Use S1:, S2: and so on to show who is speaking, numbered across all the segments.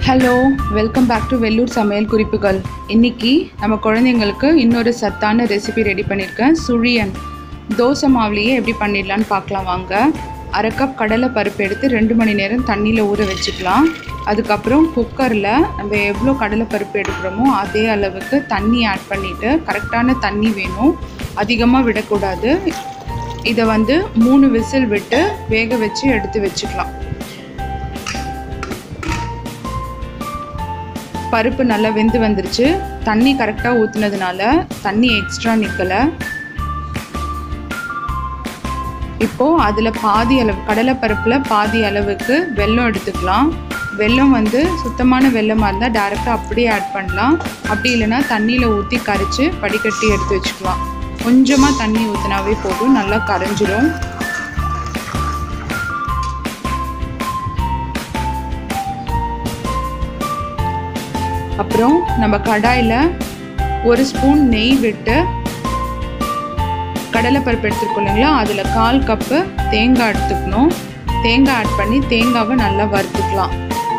S1: hello welcome back to Vellur சமையல் குறிப்புகள் இன்னைக்கு நம்ம குழந்தைங்களுக்கு இன்னொரு சத்தான ரெசிபி ரெடி பண்ணியிருக்கேன் சுழியன் தோசை மாவுலேயே எப்படி பண்ணிடலான்னு பார்க்கலாம் வாங்க அரை கப் கடலை பருப்பு எடுத்து ரெண்டு மணி நேரம் தண்ணியில் ஊற வச்சுக்கலாம் அதுக்கப்புறம் குக்கரில் நம்ம எவ்வளோ கடலை பருப்பு எடுக்கிறோமோ அதே அளவுக்கு தண்ணி ஆட் பண்ணிவிட்டு கரெக்டான தண்ணி வேணும் அதிகமாக விடக்கூடாது இதை வந்து மூணு விசில் விட்டு வேக வச்சு எடுத்து வச்சுக்கலாம் பருப்பு நல்லா வெந்து வந்துருச்சு தண்ணி கரெக்டாக ஊற்றுனதுனால தண்ணி எக்ஸ்ட்ரா நிற்கலை இப்போது அதில் பாதி அளவு கடலைப்பருப்பில் பாதி அளவுக்கு வெல்லம் எடுத்துக்கலாம் வெல்லம் வந்து சுத்தமான வெல்லமாக இருந்தால் டேரெக்டாக அப்படியே ஆட் பண்ணலாம் அப்படி இல்லைன்னா தண்ணியில் ஊற்றி கரைச்சி படிக்கட்டி எடுத்து வச்சுக்கலாம் கொஞ்சமாக தண்ணி ஊற்றினாவே போதும் நல்லா கரைஞ்சிரும் அப்புறம் நம்ம கடாயில் ஒரு ஸ்பூன் நெய் விட்டு கடலைப்பருப்பு எடுத்துருக்கோம் இல்லைங்களா அதில் கால் கப்பு தேங்காய் எடுத்துக்கணும் தேங்காய் ஆட் பண்ணி தேங்காவை நல்லா வறுத்துக்கலாம்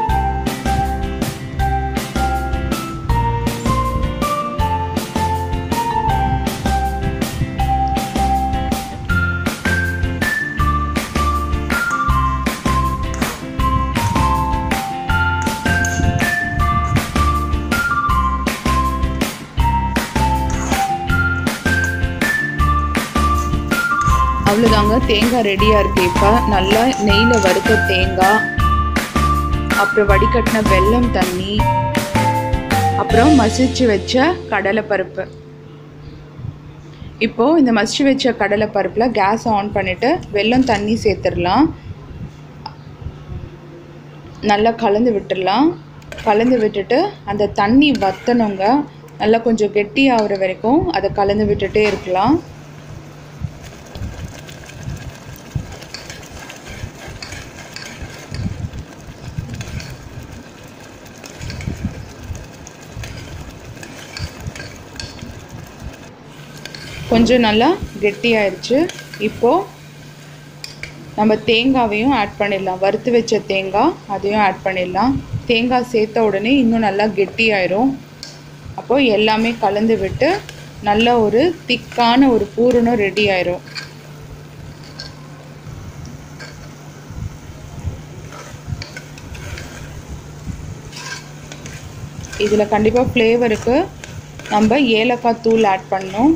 S1: அவ்வளோதாங்க தேங்காய் ரெடியாக இருக்குது இப்போ நல்லா நெய்யில் வறுத்த தேங்காய் அப்புறம் வடிகட்டின வெல்லம் தண்ணி அப்புறம் மசிச்சு வச்ச கடலைப்பருப்பு இப்போது இந்த மசிச்சு வச்ச கடலைப்பருப்பில் கேஸ் ஆன் பண்ணிவிட்டு வெல்லம் தண்ணி சேர்த்துடலாம் நல்லா கலந்து விட்டுடலாம் கலந்து விட்டுட்டு அந்த தண்ணி வத்தணுங்க நல்லா கொஞ்சம் கெட்டி ஆகிற வரைக்கும் அதை கலந்து விட்டுட்டே இருக்கலாம் கொஞ்சம் நல்லா கெட்டியாயிருச்சு இப்போது நம்ம தேங்காவையும் ஆட் பண்ணிடலாம் வறுத்து வச்ச தேங்காய் அதையும் ஆட் பண்ணிடலாம் தேங்காய் சேர்த்த உடனே இன்னும் நல்லா கெட்டியாயிரும் அப்போது எல்லாமே கலந்து விட்டு நல்ல ஒரு திக்கான ஒரு பூரணம் ரெடி ஆயிரும் இதில் கண்டிப்பாக ஃப்ளேவருக்கு நம்ம ஏலக்காய் தூள் ஆட் பண்ணணும்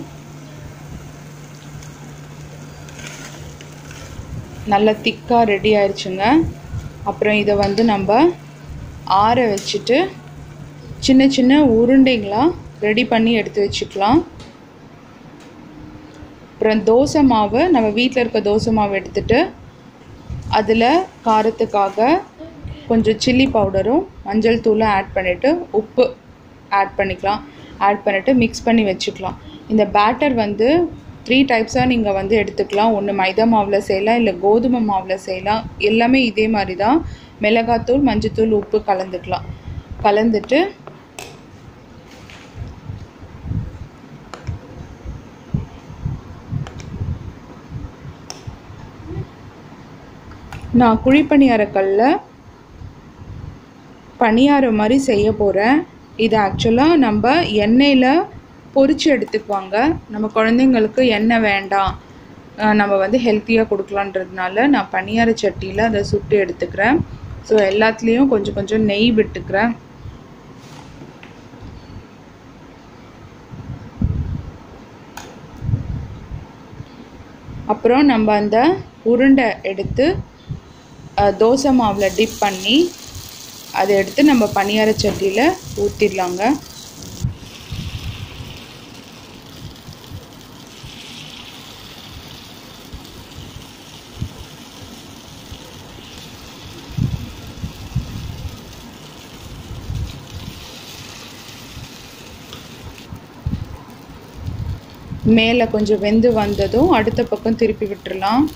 S1: நல்லா திக்காக ரெடி ஆயிடுச்சுங்க அப்புறம் இதை வந்து நம்ம ஆற வச்சுட்டு சின்ன சின்ன உருண்டைங்களாக ரெடி பண்ணி எடுத்து வச்சுக்கலாம் அப்புறம் தோசை மாவு நம்ம வீட்டில் இருக்க தோசை மாவு எடுத்துட்டு அதில் காரத்துக்காக கொஞ்சம் சில்லி பவுடரும் மஞ்சள் தூளும் ஆட் பண்ணிவிட்டு உப்பு ஆட் பண்ணிக்கலாம் ஆட் பண்ணிவிட்டு மிக்ஸ் பண்ணி வச்சுக்கலாம் இந்த பேட்டர் வந்து த்ரீ டைப்ஸாக நீங்கள் வந்து எடுத்துக்கலாம் ஒன்று மைதா மாவில் செய்யலாம் இல்லை கோதுமை மாவில் செய்யலாம் எல்லாமே இதே மாதிரி தான் மிளகாத்தூள் மஞ்சத்தூள் உப்பு கலந்துக்கலாம் கலந்துட்டு நான் குழிப்பணியாரக்கல்லில் பணியாரம் மாதிரி செய்ய போகிறேன் இது ஆக்சுவலாக நம்ம எண்ணெயில் பொரித்து எடுத்துக்குவாங்க நம்ம குழந்தைங்களுக்கு எண்ணெய் வேண்டாம் நம்ம வந்து ஹெல்த்தியாக கொடுக்கலான்றதுனால நான் பனியார சட்டியில் அதை சுட்டு எடுத்துக்கிறேன் ஸோ எல்லாத்துலேயும் கொஞ்சம் கொஞ்சம் நெய் விட்டுக்கிறேன் அப்புறம் நம்ம அந்த உருண்டை எடுத்து தோசை மாவில் டிப் பண்ணி அதை எடுத்து நம்ம பனியார சட்டியில் ஊற்றிடலாங்க மேலே கொஞ்சம் வெந்து வந்ததும் அடுத்த பக்கம் திருப்பி விட்டுறலாம்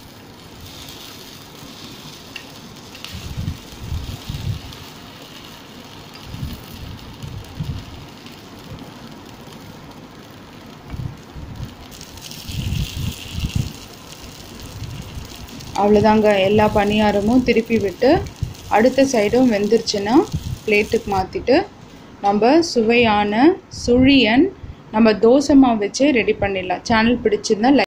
S1: அவ்வளோதாங்க எல்லா பணியாரமும் திருப்பி விட்டு அடுத்த சைடும் வெந்துருச்சுன்னா பிளேட்டுக்கு மாற்றிட்டு நம்ம சுவையான சுழியன் நம்ம தோசை மாவு வச்சு ரெடி பண்ணிடலாம் சேனல் பிடிச்சிருந்தா லைக்